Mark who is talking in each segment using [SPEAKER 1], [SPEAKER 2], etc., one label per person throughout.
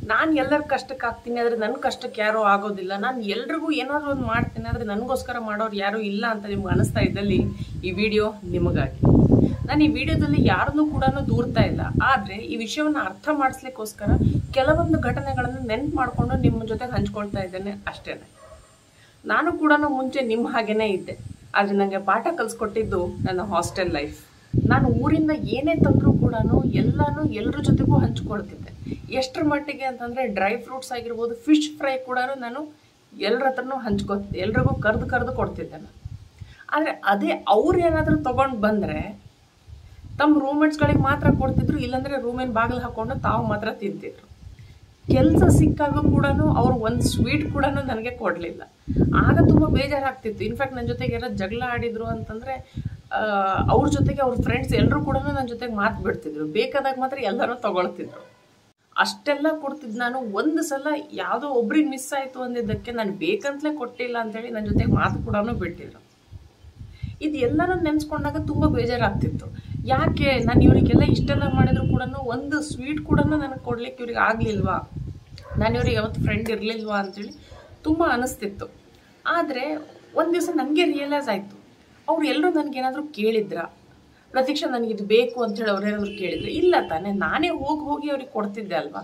[SPEAKER 1] ನಾನು ಎಲ್ಲರ ಕಷ್ಟಕ್ಕೆ ಆಗ್ತೀನಿ ಆದರೆ ನನ್ನ ಕಷ್ಟಕ್ಕೆ ಯಾರೂ ಆಗೋದಿಲ್ಲ ನಾನು ಎಲ್ರಿಗೂ ಏನಾದರೂ ಒಂದು ಮಾಡ್ತೀನಿ ಆದರೆ ನನಗೋಸ್ಕರ ಮಾಡೋರು ಯಾರೂ ಇಲ್ಲ ಅಂತ ನಿಮ್ಗೆ ಅನಿಸ್ತಾ ಇದ್ದಲ್ಲಿ ಈ ವಿಡಿಯೋ ನಿಮಗಾಗಿ ನಾನು ಈ ವಿಡಿಯೋದಲ್ಲಿ ಯಾರನ್ನೂ ಕೂಡ ದೂರ್ತಾ ಇಲ್ಲ ಆದರೆ ಈ ವಿಷಯವನ್ನು ಅರ್ಥ ಮಾಡಿಸ್ಲಿಕ್ಕೋಸ್ಕರ ಕೆಲವೊಂದು ಘಟನೆಗಳನ್ನು ನೆನ್ಪು ಮಾಡಿಕೊಂಡು ನಿಮ್ಮ ಜೊತೆಗೆ ಹಂಚ್ಕೊಳ್ತಾ ಇದ್ದೇನೆ ಅಷ್ಟೇ ನಾನು ಕೂಡ ಮುಂಚೆ ನಿಮ್ಮ ಹಾಗೇನೇ ಇದ್ದೆ ಆದರೆ ನನಗೆ ಪಾಠ ಕಲಿಸ್ಕೊಟ್ಟಿದ್ದು ನನ್ನ ಹಾಸ್ಟೆಲ್ ಲೈಫ್ ನಾನು ಊರಿಂದ ಏನೇ ತಂದರೂ ಕೂಡ ಎಲ್ಲಾನು ಎಲ್ಲರ ಜೊತೆಗೂ ಹಂಚ್ಕೊಳ್ತಿದ್ದೆ ಎಷ್ಟರ ಮಟ್ಟಿಗೆ ಅಂತಂದರೆ ಡ್ರೈ ಫ್ರೂಟ್ಸ್ ಆಗಿರ್ಬೋದು ಫಿಶ್ ಫ್ರೈ ಕೂಡ ನಾನು ಎಲ್ಲರ ಹತ್ರನೂ ಹಂಚ್ಕೊತಿದ್ದೆ ಎಲ್ರಿಗೂ ಕರೆದು ಕರೆದು ಕೊಡ್ತಿದ್ದೆ ನಾನು ಆದರೆ ಅದೇ ಅವ್ರು ಏನಾದರೂ ತೊಗೊಂಡು ಬಂದರೆ ತಮ್ಮ ರೂಮ್ಮೇಟ್ಸ್ಗಳಿಗೆ ಮಾತ್ರ ಕೊಡ್ತಿದ್ರು ಇಲ್ಲಾಂದರೆ ರೂಮಿನ ಬಾಗಿಲು ಹಾಕೊಂಡು ತಾವು ಮಾತ್ರ ತಿಂತಿದ್ರು ಕೆಲಸ ಸಿಕ್ಕಾಗ ಕೂಡ ಅವ್ರು ಒಂದು ಸ್ವೀಟ್ ಕೂಡ ನನಗೆ ಕೊಡಲಿಲ್ಲ ಆಗ ತುಂಬ ಬೇಜಾರಾಗ್ತಿತ್ತು ಇನ್ಫ್ಯಾಕ್ಟ್ ನನ್ನ ಜೊತೆಗೆ ಯಾರೋ ಜಗಳ ಆಡಿದ್ರು ಅಂತಂದರೆ ಅವ್ರ ಜೊತೆಗೆ ಅವ್ರ ಫ್ರೆಂಡ್ಸ್ ಎಲ್ಲರೂ ಕೂಡ ನನ್ನ ಜೊತೆಗೆ ಮಾತು ಬಿಡ್ತಿದ್ರು ಬೇಕಾದಾಗ ಮಾತ್ರ ಎಲ್ಲರೂ ತಗೊಳ್ತಿದ್ರು ಅಷ್ಟೆಲ್ಲ ಕೊಡ್ತಿದ್ದು ನಾನು ಒಂದು ಸಲ ಯಾವುದೋ ಒಬ್ರಿಗೆ ಮಿಸ್ ಆಯಿತು ಅಂದಿದ್ದಕ್ಕೆ ನಾನು ಬೇಕಂತಲೇ ಕೊಟ್ಟಿಲ್ಲ ಅಂತೇಳಿ ನನ್ನ ಜೊತೆಗೆ ಮಾತು ಕೂಡ ಬಿಟ್ಟಿದ್ರು ಇದು ಎಲ್ಲರೂ ನೆನೆಸ್ಕೊಂಡಾಗ ತುಂಬ ಬೇಜಾರಾಗ್ತಿತ್ತು ಯಾಕೆ ನಾನು ಇವರಿಗೆಲ್ಲ ಇಷ್ಟೆಲ್ಲ ಮಾಡಿದ್ರು ಕೂಡ ಒಂದು ಸ್ವೀಟ್ ಕೂಡ ನನಗೆ ಕೊಡ್ಲಿಕ್ಕೆ ಇವ್ರಿಗೆ ಆಗಲಿಲ್ವಾ ನಾನು ಇವ್ರಿಗೆ ಯಾವತ್ತು ಫ್ರೆಂಡ್ ಇರಲಿಲ್ವಾ ಅಂತೇಳಿ ತುಂಬ ಅನಿಸ್ತಿತ್ತು ಆದರೆ ಒಂದು ದಿವಸ ನನಗೆ ರಿಯಲೈಸ್ ಆಯಿತು ಅವ್ರು ಎಲ್ಲರೂ ನನಗೇನಾದರೂ ಕೇಳಿದ್ರಾ ಪ್ರತೀಕ್ಷಾ ನನಗಿದು ಬೇಕು ಅಂತೇಳಿ ಅವ್ರು ಏನಾದರೂ ಕೇಳಿದ್ರೆ ಇಲ್ಲ ತಾನೇ ನಾನೇ ಹೋಗಿ ಹೋಗಿ ಅವ್ರಿಗೆ ಕೊಡ್ತಿದ್ದೆ ಅಲ್ವಾ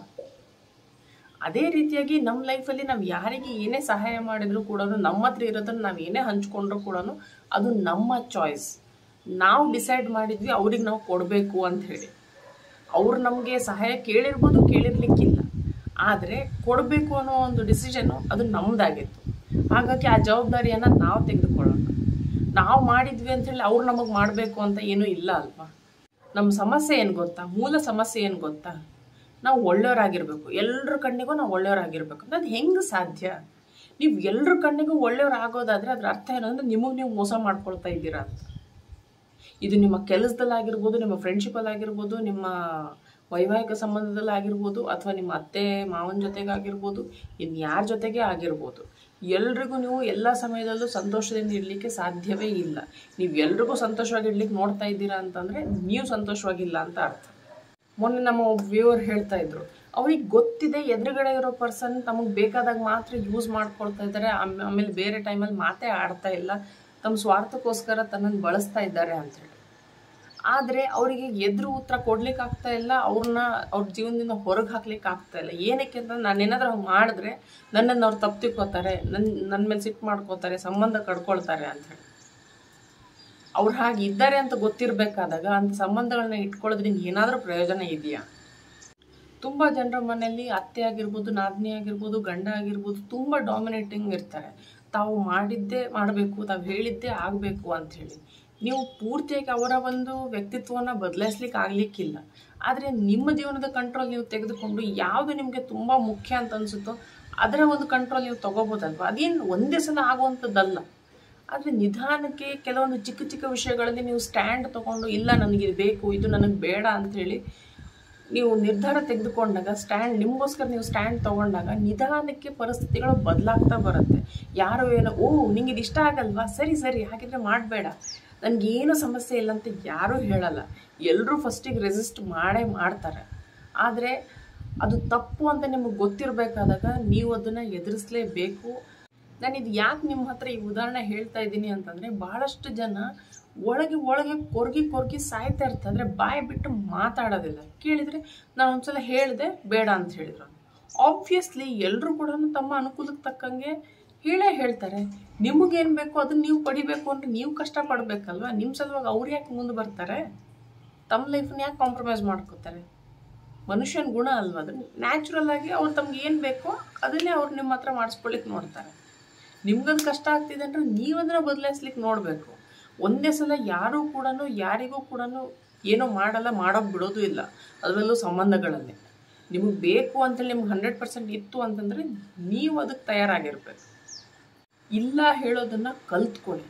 [SPEAKER 1] ಅದೇ ರೀತಿಯಾಗಿ ನಮ್ಮ ಲೈಫಲ್ಲಿ ನಾವು ಯಾರಿಗೆ ಏನೇ ಸಹಾಯ ಮಾಡಿದ್ರು ಕೂಡ ನಮ್ಮ ಹತ್ರ ಇರೋದನ್ನು ನಾವು ಏನೇ ಹಂಚ್ಕೊಂಡ್ರು ಕೂಡ ಅದು ನಮ್ಮ ಚಾಯ್ಸ್ ನಾವು ಡಿಸೈಡ್ ಮಾಡಿದ್ವಿ ಅವ್ರಿಗೆ ನಾವು ಕೊಡಬೇಕು ಅಂತ ಹೇಳಿ ಅವ್ರು ನಮಗೆ ಸಹಾಯ ಕೇಳಿರ್ಬೋದು ಕೇಳಿರ್ಲಿಕ್ಕಿಲ್ಲ ಆದರೆ ಕೊಡಬೇಕು ಅನ್ನೋ ಒಂದು ಡಿಸಿಷನ್ನು ಅದು ನಮ್ಮದಾಗಿತ್ತು ಹಾಗಾಗಿ ಆ ಜವಾಬ್ದಾರಿಯನ್ನು ನಾವು ತೆಗೆದುಕೊಳ್ಳೋಣ ನಾವು ಮಾಡಿದ್ವಿ ಅಂಥೇಳಿ ಅವ್ರು ನಮಗೆ ಮಾಡಬೇಕು ಅಂತ ಏನೂ ಇಲ್ಲ ಅಲ್ವಾ ನಮ್ಮ ಸಮಸ್ಯೆ ಏನು ಗೊತ್ತಾ ಮೂಲ ಸಮಸ್ಯೆ ಏನು ಗೊತ್ತಾ ನಾವು ಒಳ್ಳೆಯವರಾಗಿರ್ಬೇಕು ಎಲ್ಲರ ಕಣ್ಣಿಗೂ ನಾವು ಒಳ್ಳೆಯವರಾಗಿರ್ಬೇಕು ಅಂತ ಅದು ಹೆಂಗೆ ಸಾಧ್ಯ ನೀವು ಎಲ್ಲರ ಕಣ್ಣಿಗೂ ಒಳ್ಳೆಯವ್ರು ಆಗೋದಾದ್ರೆ ಅದ್ರ ಅರ್ಥ ಏನು ಅಂದರೆ ನಿಮಗೆ ನೀವು ಮೋಸ ಮಾಡ್ಕೊಳ್ತಾ ಇದ್ದೀರಾ ಅಂತ ಇದು ನಿಮ್ಮ ಕೆಲಸದಲ್ಲಾಗಿರ್ಬೋದು ನಿಮ್ಮ ಫ್ರೆಂಡ್ಶಿಪ್ಪಲ್ಲಾಗಿರ್ಬೋದು ನಿಮ್ಮ ವೈವಾಹಿಕ ಸಂಬಂಧದಲ್ಲಾಗಿರ್ಬೋದು ಅಥವಾ ನಿಮ್ಮ ಅತ್ತೆ ಮಾವನ ಜೊತೆಗಾಗಿರ್ಬೋದು ಇನ್ನು ಯಾರ ಜೊತೆಗೆ ಆಗಿರ್ಬೋದು ಎಲ್ರಿಗೂ ನೀವು ಎಲ್ಲ ಸಮಯದಲ್ಲೂ ಸಂತೋಷದಿಂದ ಇರಲಿಕ್ಕೆ ಸಾಧ್ಯವೇ ಇಲ್ಲ ನೀವು ಎಲ್ರಿಗೂ ಸಂತೋಷವಾಗಿ ಇಡ್ಲಿಕ್ಕೆ ನೋಡ್ತಾ ಇದ್ದೀರಾ ಅಂತಂದರೆ ನೀವು ಸಂತೋಷವಾಗಿಲ್ಲ ಅಂತ ಅರ್ಥ ಮೊನ್ನೆ ನಮ್ಮ ವ್ಯೂವರ್ ಹೇಳ್ತಾ ಇದ್ರು ಅವ್ರಿಗೆ ಗೊತ್ತಿದೆ ಎದುರುಗಡೆ ಇರೋ ಪರ್ಸನ್ ತಮಗೆ ಬೇಕಾದಾಗ ಮಾತ್ರ ಯೂಸ್ ಮಾಡ್ಕೊಳ್ತಾ ಇದ್ದಾರೆ ಆಮೇಲೆ ಬೇರೆ ಟೈಮಲ್ಲಿ ಮಾತೇ ಆಡ್ತಾ ಇಲ್ಲ ತಮ್ಮ ಸ್ವಾರ್ಥಕ್ಕೋಸ್ಕರ ತನ್ನನ್ನು ಬಳಸ್ತಾ ಇದ್ದಾರೆ ಅಂತೇಳಿ ಆದರೆ ಅವರಿಗೆ ಎದುರು ಉತ್ತರ ಕೊಡ್ಲಿಕ್ಕೆ ಆಗ್ತಾ ಇಲ್ಲ ಅವ್ರನ್ನ ಅವ್ರ ಜೀವನದಿಂದ ಹೊರಗೆ ಹಾಕ್ಲಿಕ್ಕೆ ಆಗ್ತಾ ಇಲ್ಲ ಏನಕ್ಕೆ ಅಂತ ನಾನು ಏನಾದರೂ ಮಾಡಿದ್ರೆ ನನ್ನನ್ನು ಅವ್ರು ತಪ್ಪು ತಿಳ್ಕೊತಾರೆ ನನ್ನ ನನ್ನ ಮೇಲೆ ಸಿಟ್ಟು ಮಾಡ್ಕೋತಾರೆ ಸಂಬಂಧ ಕಡ್ಕೊಳ್ತಾರೆ ಅಂತ ಹೇಳಿ ಅವ್ರು ಹಾಗೆ ಇದ್ದಾರೆ ಅಂತ ಗೊತ್ತಿರಬೇಕಾದಾಗ ಅಂಥ ಸಂಬಂಧಗಳನ್ನ ಇಟ್ಕೊಳ್ಳೋದ್ರಿಂದ ಏನಾದರೂ ಪ್ರಯೋಜನ ಇದೆಯಾ ತುಂಬ ಜನರ ಮನೆಯಲ್ಲಿ ಅತ್ತೆ ಆಗಿರ್ಬೋದು ನಾದಿನಿ ಆಗಿರ್ಬೋದು ಗಂಡ ಆಗಿರ್ಬೋದು ತುಂಬ ಡಾಮಿನೇಟಿಂಗ್ ಇರ್ತಾರೆ ತಾವು ಮಾಡಿದ್ದೇ ಮಾಡಬೇಕು ತಾವು ಹೇಳಿದ್ದೇ ಆಗಬೇಕು ಅಂಥೇಳಿ ನೀವು ಪೂರ್ತಿಯಾಗಿ ಅವರ ಒಂದು ವ್ಯಕ್ತಿತ್ವವನ್ನು ಬದಲಾಯಿಸ್ಲಿಕ್ಕೆ ಆಗಲಿಕ್ಕಿಲ್ಲ ಆದರೆ ನಿಮ್ಮ ಜೀವನದ ಕಂಟ್ರೋಲ್ ನೀವು ತೆಗೆದುಕೊಂಡು ಯಾವುದು ನಿಮಗೆ ತುಂಬ ಮುಖ್ಯ ಅಂತ ಅನಿಸುತ್ತೋ ಅದರ ಒಂದು ಕಂಟ್ರೋಲ್ ನೀವು ತೊಗೋಬೋದಲ್ವ ಅದೇನು ಒಂದೇ ಸಲ ಆಗುವಂಥದ್ದಲ್ಲ ಆದರೆ ನಿಧಾನಕ್ಕೆ ಕೆಲವೊಂದು ಚಿಕ್ಕ ಚಿಕ್ಕ ವಿಷಯಗಳಲ್ಲಿ ನೀವು ಸ್ಟ್ಯಾಂಡ್ ತೊಗೊಂಡು ಇಲ್ಲ ನನಗೆ ಇದು ಬೇಕು ಇದು ನನಗೆ ಬೇಡ ಅಂಥೇಳಿ ನೀವು ನಿರ್ಧಾರ ತೆಗೆದುಕೊಂಡಾಗ ಸ್ಟ್ಯಾಂಡ್ ನಿಮಗೋಸ್ಕರ ನೀವು ಸ್ಟ್ಯಾಂಡ್ ತೊಗೊಂಡಾಗ ನಿಧಾನಕ್ಕೆ ಪರಿಸ್ಥಿತಿಗಳು ಬದಲಾಗ್ತಾ ಬರುತ್ತೆ ಯಾರೋ ಏನೋ ಓ ನಿಂಗೆ ಇದು ಇಷ್ಟ ಆಗಲ್ವಾ ಸರಿ ಸರಿ ಹಾಗಿದ್ರೆ ಮಾಡಬೇಡ ನನಗೇನು ಸಮಸ್ಯೆ ಇಲ್ಲ ಅಂತ ಯಾರೂ ಹೇಳಲ್ಲ ಎಲ್ಲರೂ ಫಸ್ಟಿಗೆ ರೆಸಿಸ್ಟ್ ಮಾಡೇ ಮಾಡ್ತಾರೆ ಆದರೆ ಅದು ತಪ್ಪು ಅಂತ ನಿಮಗೆ ಗೊತ್ತಿರಬೇಕಾದಾಗ ನೀವು ಅದನ್ನು ಎದುರಿಸಲೇಬೇಕು ನಾನು ಇದು ಯಾಕೆ ನಿಮ್ಮ ಹತ್ರ ಈ ಉದಾಹರಣೆ ಹೇಳ್ತಾ ಇದ್ದೀನಿ ಅಂತಂದರೆ ಬಹಳಷ್ಟು ಜನ ಒಳಗೆ ಒಳಗೆ ಕೊರ್ಗಿ ಕೊರ್ಗಿ ಸಾಯ್ತಾ ಇರ್ತಾರೆ ಅಂದರೆ ಬಾಯಿ ಬಿಟ್ಟು ಮಾತಾಡೋದಿಲ್ಲ ಕೇಳಿದರೆ ನಾನು ಒಂದ್ಸಲ ಹೇಳಿದೆ ಬೇಡ ಅಂತ ಹೇಳಿದ್ರು ಆಬ್ವಿಯಸ್ಲಿ ಎಲ್ಲರೂ ಕೂಡ ತಮ್ಮ ಅನುಕೂಲಕ್ಕೆ ತಕ್ಕಂಗೆ ಹೇಳೇ ಹೇಳ್ತಾರೆ ನಿಮಗೇನು ಬೇಕು ಅದನ್ನ ನೀವು ಪಡಿಬೇಕು ಅಂದರೆ ನೀವು ಕಷ್ಟಪಡಬೇಕಲ್ವ ನಿಮ್ಮ ಸಲುವಾಗಿ ಅವ್ರು ಯಾಕೆ ಮುಂದೆ ಬರ್ತಾರೆ ತಮ್ಮ ಲೈಫನ್ನ ಯಾಕೆ ಕಾಂಪ್ರಮೈಸ್ ಮಾಡ್ಕೋತಾರೆ ಮನುಷ್ಯನ ಗುಣ ಅಲ್ವ ಅದು ನ್ಯಾಚುರಲ್ ಆಗಿ ಅವ್ರು ತಮ್ಗೆ ಏನು ಬೇಕೋ ಅದನ್ನೇ ಅವ್ರು ನಿಮ್ಮ ಹತ್ರ ಮಾಡಿಸ್ಕೊಳ್ಳಿಕ್ಕೆ ನೋಡ್ತಾರೆ ನಿಮ್ಗದು ಕಷ್ಟ ಆಗ್ತಿದೆ ಅಂದರೆ ನೀವು ಅದನ್ನು ಬದಲಾಯಿಸ್ಲಿಕ್ಕೆ ನೋಡಬೇಕು ಒಂದೇ ಸಲ ಯಾರೂ ಕೂಡ ಯಾರಿಗೂ ಕೂಡ ಏನೋ ಮಾಡಲ್ಲ ಮಾಡೋಕೆ ಬಿಡೋದು ಇಲ್ಲ ಅದರಲ್ಲೂ ಸಂಬಂಧಗಳಲ್ಲಿ ನಿಮಗೆ ಬೇಕು ಅಂತೇಳಿ ನಿಮ್ಗೆ ಹಂಡ್ರೆಡ್ ಪರ್ಸೆಂಟ್ ಇತ್ತು ಅಂತಂದರೆ ನೀವು ಅದಕ್ಕೆ ತಯಾರಾಗಿರ್ಬೇಕು ಇಲ್ಲ ಹೇಳೋದನ್ನು ಕಲ್ತ್ಕೊಳ್ಳಿ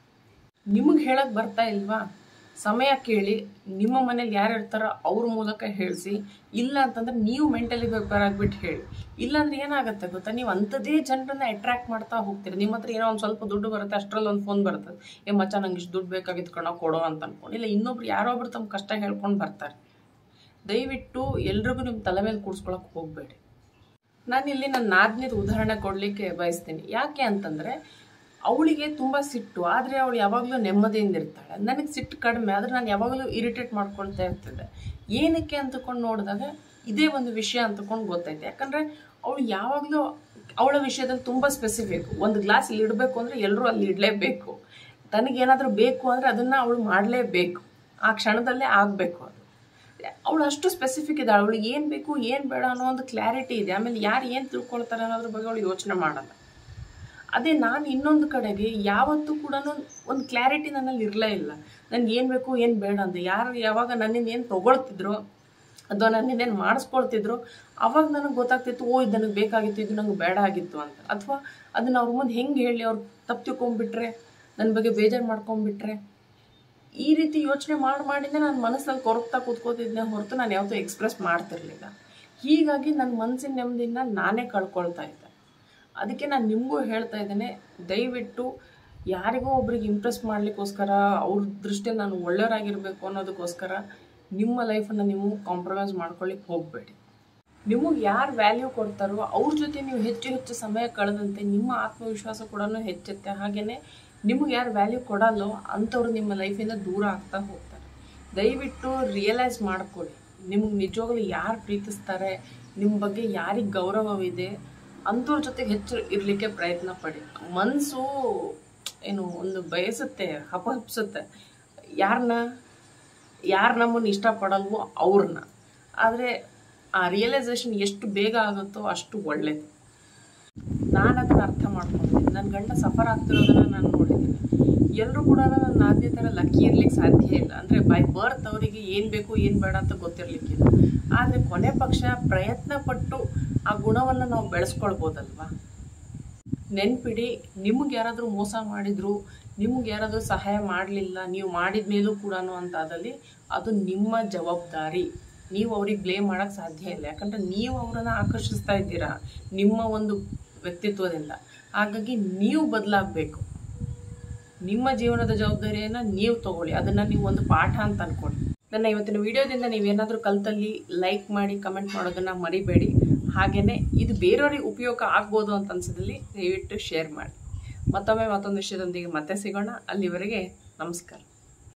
[SPEAKER 1] ನಿಮಗೆ ಹೇಳಕ್ಕೆ ಬರ್ತಾ ಇಲ್ವಾ ಸಮಯ ಕೇಳಿ ನಿಮ್ಮ ಮನೇಲಿ ಯಾರು ಇರ್ತಾರೋ ಅವ್ರ ಮೂಲಕ ಹೇಳಿಸಿ ಇಲ್ಲ ಅಂತಂದ್ರೆ ನೀವು ಮೆಂಟಲಿ ಪ್ರಿಪೇರ್ ಆಗಿಬಿಟ್ಟು ಹೇಳಿ ಇಲ್ಲಾಂದ್ರೆ ಏನಾಗುತ್ತೆ ಗೊತ್ತಾ ನೀವು ಅಂಥದ್ದೇ ಜನರನ್ನ ಅಟ್ರಾಕ್ಟ್ ಮಾಡ್ತಾ ಹೋಗ್ತೀರಿ ನಿಮ್ಮ ಹತ್ರ ಏನೋ ಒಂದು ಸ್ವಲ್ಪ ದುಡ್ಡು ಬರುತ್ತೆ ಅಷ್ಟರಲ್ಲಿ ಒಂದು ಫೋನ್ ಬರ್ತದೆ ಏ ಮಚ್ಚ ನಂಗೆ ಇಷ್ಟು ದುಡ್ಡು ಬೇಕಾಗಿತ್ತು ಕಣೋ ಕೊಡೋ ಅಂತ ಅನ್ಕೊಂಡು ಇಲ್ಲ ಇನ್ನೊಬ್ರು ಯಾರೋ ಒಬ್ರು ತಮ್ಮ ಕಷ್ಟ ಹೇಳ್ಕೊಂಡು ಬರ್ತಾರೆ ದಯವಿಟ್ಟು ಎಲ್ರಿಗೂ ನಿಮ್ಮ ತಲೆ ಮೇಲೆ ಕೂಡಿಸ್ಕೊಳಕ್ಕೆ ಹೋಗಬೇಡಿ ನಾನು ಇಲ್ಲಿ ನನ್ನ ನಾದ್ನಿದ ಉದಾಹರಣೆ ಕೊಡಲಿಕ್ಕೆ ಬಯಸ್ತೀನಿ ಯಾಕೆ ಅಂತಂದರೆ ಅವಳಿಗೆ ತುಂಬ ಸಿಟ್ಟು ಆದರೆ ಅವಳು ಯಾವಾಗಲೂ ನೆಮ್ಮದಿಯಿಂದ ಇರ್ತಾಳೆ ನನಗೆ ಸಿಟ್ಟು ಕಡಿಮೆ ಆದರೆ ನಾನು ಯಾವಾಗಲೂ ಇರಿಟೇಟ್ ಮಾಡ್ಕೊಳ್ತಾ ಇರ್ತಿದ್ದೆ ಏನಕ್ಕೆ ಅಂತಕೊಂಡು ನೋಡಿದಾಗ ಇದೇ ಒಂದು ವಿಷಯ ಅಂತಕೊಂಡು ಗೊತ್ತಾಯ್ತು ಯಾಕಂದರೆ ಅವಳು ಯಾವಾಗಲೂ ಅವಳ ವಿಷಯದಲ್ಲಿ ತುಂಬ ಸ್ಪೆಸಿಫಿಕ್ ಒಂದು ಗ್ಲಾಸ್ ಇಲ್ಲಿ ಇಡಬೇಕು ಅಂದರೆ ಎಲ್ಲರೂ ಅಲ್ಲಿ ಇಡಲೇಬೇಕು ತನಗೇನಾದರೂ ಬೇಕು ಅಂದರೆ ಅದನ್ನು ಅವಳು ಮಾಡಲೇಬೇಕು ಆ ಕ್ಷಣದಲ್ಲೇ ಆಗಬೇಕು ಅದು ಅವಳು ಅಷ್ಟು ಸ್ಪೆಸಿಫಿಕ್ ಇದೆ ಅವಳಿಗೆ ಏನು ಬೇಕು ಏನು ಬೇಡ ಅನ್ನೋ ಒಂದು ಕ್ಲಾರಿಟಿ ಇದೆ ಆಮೇಲೆ ಯಾರು ಏನು ತಿಳ್ಕೊಳ್ತಾರೆ ಅನ್ನೋದ್ರ ಬಗ್ಗೆ ಅವಳು ಯೋಚನೆ ಮಾಡಲ್ಲ ಅದೇ ನಾನು ಇನ್ನೊಂದು ಕಡೆಗೆ ಯಾವತ್ತೂ ಕೂಡ ಒಂದು ಕ್ಲಾರಿಟಿ ನನ್ನಲ್ಲಿ ಇರಲೇ ಇಲ್ಲ ನನ್ಗೆ ಏನು ಬೇಕು ಏನು ಬೇಡ ಅಂತ ಯಾರು ಯಾವಾಗ ನನ್ನಿಂದ ಏನು ತೊಗೊಳ್ತಿದ್ರು ಅಥವಾ ನನ್ನಿಂದ ಏನು ಮಾಡಿಸ್ಕೊಳ್ತಿದ್ರು ಅವಾಗ ನನಗೆ ಗೊತ್ತಾಗ್ತಿತ್ತು ಓ ಇದು ನನಗೆ ಬೇಕಾಗಿತ್ತು ಇದು ನಂಗೆ ಬೇಡ ಆಗಿತ್ತು ಅಂತ ಅಥವಾ ಅದನ್ನ ಅವ್ರ ಮುಂದೆ ಹೆಂಗೆ ಹೇಳಿ ಅವ್ರು ತಪ್ಪು ತಿಳ್ಕೊಂಡ್ಬಿಟ್ರೆ ನನ್ನ ಬಗ್ಗೆ ಬೇಜಾರು ಮಾಡ್ಕೊಂಡ್ಬಿಟ್ರೆ ಈ ರೀತಿ ಯೋಚನೆ ಮಾಡಿ ಮಾಡಿನೇ ನಾನು ಮನಸ್ಸಲ್ಲಿ ಕೊರಗ್ತಾ ಕೂತ್ಕೋತಿದ್ದೆ ಹೊರತು ನಾನು ಯಾವತ್ತೂ ಎಕ್ಸ್ಪ್ರೆಸ್ ಮಾಡ್ತಿರ್ಲಿಲ್ಲ ಹೀಗಾಗಿ ನನ್ನ ಮನಸ್ಸಿನ ನೆಮ್ಮದಿನ ನಾನೇ ಕಳ್ಕೊಳ್ತಾ ಇದ್ದೆ ಅದಕ್ಕೆ ನಾನು ನಿಮಗೂ ಹೇಳ್ತಾ ಇದ್ದೇನೆ ದಯವಿಟ್ಟು ಯಾರಿಗೋ ಒಬ್ರಿಗೆ ಇಂಪ್ರೆಸ್ ಮಾಡ್ಲಿಕ್ಕೋಸ್ಕರ ಅವ್ರ ದೃಷ್ಟಿಯಲ್ಲಿ ನಾನು ಒಳ್ಳೆಯವರಾಗಿರ್ಬೇಕು ಅನ್ನೋದಕ್ಕೋಸ್ಕರ ನಿಮ್ಮ ಲೈಫನ್ನು ನೀವು ಕಾಂಪ್ರಮೈಸ್ ಮಾಡ್ಕೊಳ್ಳಿಕ್ಕೆ ಹೋಗಬೇಡಿ ನಿಮಗೆ ಯಾರು ವ್ಯಾಲ್ಯೂ ಕೊಡ್ತಾರೋ ಅವ್ರ ಜೊತೆ ನೀವು ಹೆಚ್ಚು ಹೆಚ್ಚು ಸಮಯ ಕಳೆದಂತೆ ನಿಮ್ಮ ಆತ್ಮವಿಶ್ವಾಸ ಕೂಡ ಹೆಚ್ಚುತ್ತೆ ಹಾಗೆಯೇ ನಿಮಗೆ ಯಾರು ವ್ಯಾಲ್ಯೂ ಕೊಡಲ್ಲೋ ಅಂಥವ್ರು ನಿಮ್ಮ ಲೈಫಿಂದ ದೂರ ಆಗ್ತಾ ಹೋಗ್ತಾರೆ ದಯವಿಟ್ಟು ರಿಯಲೈಸ್ ಮಾಡ್ಕೊಳ್ಳಿ ನಿಮಗೆ ನಿಜವಾಗ್ಲೂ ಯಾರು ಪ್ರೀತಿಸ್ತಾರೆ ನಿಮ್ಮ ಬಗ್ಗೆ ಯಾರಿಗೆ ಗೌರವವಿದೆ ಅಂಥವ್ರ ಜೊತೆಗೆ ಹೆಚ್ಚು ಇರಲಿಕ್ಕೆ ಪ್ರಯತ್ನ ಪಡಿ ಮನಸ್ಸು ಏನು ಒಂದು ಬಯಸುತ್ತೆ ಹಪಹಪಿಸುತ್ತೆ ಯಾರನ್ನ ಯಾರು ನಮ್ಮನ್ನು ಇಷ್ಟಪಡಲ್ವೋ ಅವ್ರನ್ನ ಆದರೆ ಆ ರಿಯಲೈಸೇಷನ್ ಎಷ್ಟು ಬೇಗ ಆಗುತ್ತೋ ಅಷ್ಟು ಒಳ್ಳೇದು ನಾನು ಅದನ್ನು ಅರ್ಥ ಮಾಡ್ಕೊಂಡಿದ್ದೀನಿ ನನ್ನ ಗಂಡ ಸಫರ್ ಆಗ್ತಿರೋದನ್ನ ನಾನು ನೋಡಿದ್ದೀನಿ ಎಲ್ಲರೂ ಕೂಡ ನನ್ನ ನಾದ್ಯ ಥರ ಲಕ್ಕಿ ಇರ್ಲಿಕ್ಕೆ ಸಾಧ್ಯ ಇಲ್ಲ ಅಂದರೆ ಬೈ ಬರ್ತ್ ಅವರಿಗೆ ಏನು ಬೇಕು ಏನು ಬೇಡ ಅಂತ ಗೊತ್ತಿರಲಿಕ್ಕಿಲ್ಲ ಆದರೆ ಕೊನೆ ಪಕ್ಷ ಪ್ರಯತ್ನ ಪಟ್ಟು ಆ ಗುಣವನ್ನು ನಾವು ಬೆಳೆಸ್ಕೊಳ್ಬೋದಲ್ವಾ ನೆನ್ಪಿಡಿ ನಿಮ್ಗೆ ಯಾರಾದರೂ ಮೋಸ ಮಾಡಿದ್ರು ನಿಮ್ಗೆ ಯಾರಾದರೂ ಸಹಾಯ ಮಾಡಲಿಲ್ಲ ನೀವು ಮಾಡಿದ ಮೇಲೂ ಕೂಡ ಅಂತಾದಲ್ಲಿ ಅದು ನಿಮ್ಮ ಜವಾಬ್ದಾರಿ ನೀವು ಅವ್ರಿಗೆ ಬ್ಲೇಮ್ ಮಾಡೋಕ್ಕೆ ಸಾಧ್ಯ ಇಲ್ಲ ಯಾಕಂದರೆ ನೀವು ಅವರನ್ನು ಆಕರ್ಷಿಸ್ತಾ ಇದ್ದೀರಾ ನಿಮ್ಮ ಒಂದು ವ್ಯಕ್ತಿತ್ವದಿಂದ ಹಾಗಾಗಿ ನೀವು ಬದಲಾಗಬೇಕು ನಿಮ್ಮ ಜೀವನದ ಜವಾಬ್ದಾರಿಯನ್ನು ನೀವು ತಗೊಳ್ಳಿ ಅದನ್ನು ನೀವು ಒಂದು ಪಾಠ ಅಂತ ಅನ್ಕೊಳ್ಳಿ ನನ್ನ ಇವತ್ತಿನ ವಿಡಿಯೋದಿಂದ ನೀವೇನಾದರೂ ಕಲ್ತಲ್ಲಿ ಲೈಕ್ ಮಾಡಿ ಕಮೆಂಟ್ ಮಾಡೋದನ್ನು ಮರಿಬೇಡಿ ಹಾಗೆಯೇ ಇದು ಬೇರೆಯವ್ರಿಗೆ ಉಪಯೋಗ ಆಗ್ಬೋದು ಅಂತ ಅನ್ಸಿದಲ್ಲಿ ದಯವಿಟ್ಟು ಶೇರ್ ಮಾಡಿ ಮತ್ತೊಮ್ಮೆ ಮತ್ತೊಂದು ವಿಷಯದೊಂದಿಗೆ ಮತ್ತೆ ಸಿಗೋಣ ಅಲ್ಲಿವರೆಗೆ ನಮಸ್ಕಾರ